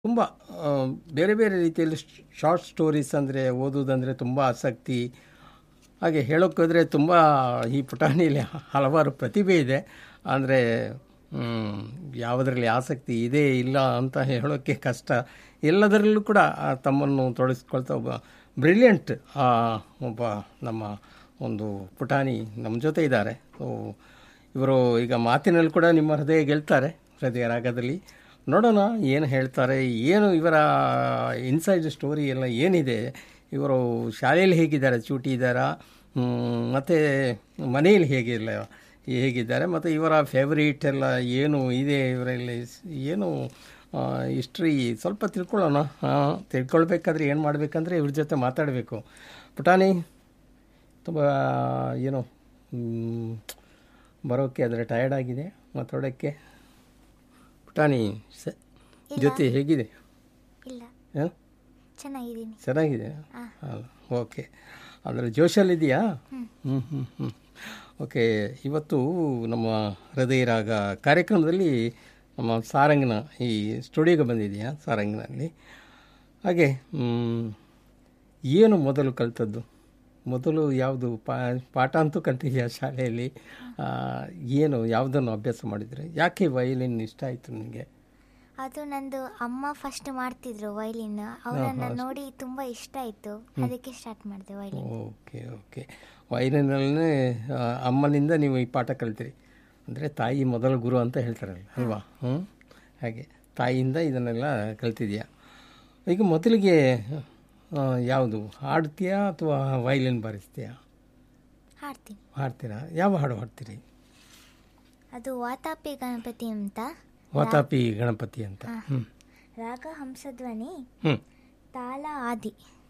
ತುಂಬ ಆ, ಬೇರೆ ಬೇರೆ ರೀತಿಯಲ್ಲಿ ಶಾರ್ಟ್ ಸ್ಟೋರೀಸ್ ಅಂದರೆ ಓದುವುದಂದರೆ ತುಂಬ ಆಸಕ್ತಿ ಹಾಗೆ ಹೇಳೋಕ್ಕೋದ್ರೆ ತುಂಬ ಈ ಪುಟಾಣಿಯಲ್ಲಿ ಹಲವಾರು ಪ್ರತಿಭೆ ಇದೆ ಅಂದರೆ ಯಾವುದರಲ್ಲಿ ಆಸಕ್ತಿ ಇದೆ ಇಲ್ಲ ಅಂತ ಹೇಳೋಕ್ಕೆ ಕಷ್ಟ ಎಲ್ಲದರಲ್ಲೂ ಕೂಡ ಆ, ತಮ್ಮನ್ನು ತೊಡಗಿಸ್ಕೊಳ್ತಾ ಒಬ್ಬ ಬ್ರಿಲಿಯಂಟ್ ಒಬ್ಬ ನಮ್ಮ ಒಂದು ಪುಟಾಣಿ ನಮ್ಮ ಜೊತೆ ಇದ್ದಾರೆ ಸೊ ಇವರು ಈಗ ಮಾತಿನಲ್ಲಿ ಕೂಡ ನಿಮ್ಮ ಹೃದಯ ಗೆಲ್ತಾರೆ ಹೃದಯ ರಾಗದಲ್ಲಿ ನೋಡೋಣ ಏನು ಹೇಳ್ತಾರೆ ಏನು ಇವರ ಇನ್ಸೈಡ್ ಸ್ಟೋರಿ ಎಲ್ಲ ಏನಿದೆ ಇವರು ಶಾಲೆಯಲ್ಲಿ ಹೇಗಿದ್ದಾರೆ ಚೂಟಿ ಇದ್ದಾರಾ ಮತ್ತು ಮನೆಯಲ್ಲಿ ಹೇಗಿಲ್ಲ ಹೇಗಿದ್ದಾರೆ ಮತ್ತು ಇವರ ಫೇವರಿಟ್ ಎಲ್ಲ ಏನು ಇದೆ ಇವರಲ್ಲಿ ಸ್- ಏನು ಹಿಸ್ಟ್ರಿ ಸ್ವಲ್ಪ ತಿಳ್ಕೊಳ್ಳೋಣ ಹಾಂ ತಿಳ್ಕೊಳ್ಬೇಕಾದ್ರೆ ಏನು ಮಾಡಬೇಕಂದ್ರೆ ಇವ್ರ ಜೊತೆ ಮಾತಾಡಬೇಕು ಪುಟಾಣಿ ತುಂಬ ಏನು ಮ್, ಬರೋಕ್ಕೆ ಆದರೆ ಟಯರ್ಡ್ ಆಗಿದೆ ಮಾತಾಡೋಕ್ಕೆ ಪುಟಾಣಿ ಸ ಜೊತೆ ಹೇಗಿದೆ ಇಲ್ಲ ಹಾಂ ಚೆನ್ನಾಗಿದ್ದೀನಿ ಚೆನ್ನಾಗಿದೆ ಓಕೆ ಅಂದರೆ ಜೋಶಲ್ಲಿದೆಯಾ ಹ್ಞೂ ಹ್ಞೂ ಹ್ಞೂ ಓಕೆ ಇವತ್ತು ನಮ್ಮ ಹೃದಯ ರಾಗ ಕಾರ್ಯಕ್ರಮದಲ್ಲಿ ನಮ್ಮ ಸಾರಂಗನ ಈ ಸ್ಟುಡಿಯೋಗೆ ಬಂದಿದೆಯಾ ಸಾರಂಗನಲ್ಲಿ ಹಾಗೆ ಮ್, ಏನು ಮೊದಲು ಕಲ್ತದ್ದು ಮೊದಲು ಯಾವುದು ಪಾ ಪಾಠ ಅಂತೂ ಕಲ್ತಿದೆಯಾ ಶಾಲೆಯಲ್ಲಿ ಆ, ಏನು ಯಾವುದನ್ನು ಅಭ್ಯಾಸ ಮಾಡಿದರೆ ಯಾಕೆ ವಯಲಿನ್ ಇಷ್ಟ ಆಯಿತು ನಿನಗೆ ಅದು ನಂದು ಅಮ್ಮ ಫಸ್ಟ್ ಮಾಡ್ತಿದ್ರು ವೈಲಿನ್ ಅವರನ್ನ ನೋಡಿ ತುಂಬಾ ಇಷ್ಟ ಆಯ್ತು ಅದಕ್ಕೆ ಸ್ಟಾರ್ಟ್ ಮಾಡಿದೆ ವೈಲಿನ್ ಓಕೆ ಓಕೆ ವೈಲಿನಲ್ಲೇ ಅಮ್ಮನಿಂದ ನೀವು ಈ ಪಾಠ ಕಲ್ತೀರಿ ಅಂದರೆ ತಾಯಿ ಮೊದಲ ಗುರು ಅಂತ ಹೇಳ್ತಾರಲ್ಲ ಅಲ್ವಾ ಹ್ಞೂ ಹಾಗೆ ತಾಯಿಯಿಂದ ಇದನ್ನೆಲ್ಲ ಕಲ್ತಿದ್ಯಾ ಈಗ ಮೊದಲಿಗೆ ಆ, ಯಾವುದು ಹಾಡ್ತೀಯಾ ಅಥವಾ ವೈಲಿನ್ ಬಾರಿಸ್ತೀಯಾ ಹಾಡ್ತೀನಿ ಹಾಡ್ತೀರಾ ಯಾವ ಹಾಡು ಹಾಡ್ತೀರಿ ಅದು ವಾತಾಪಿ ಗಣಪತಿ ಅಂತ ವಾತಾಪಿ ಗಣಪತಿ ಅಂತ ಹ್ಞೂ ರಾಗ ಹಂಸಧ್ವನಿ ಹ್ಞೂ ತಾಳ ಆದಿ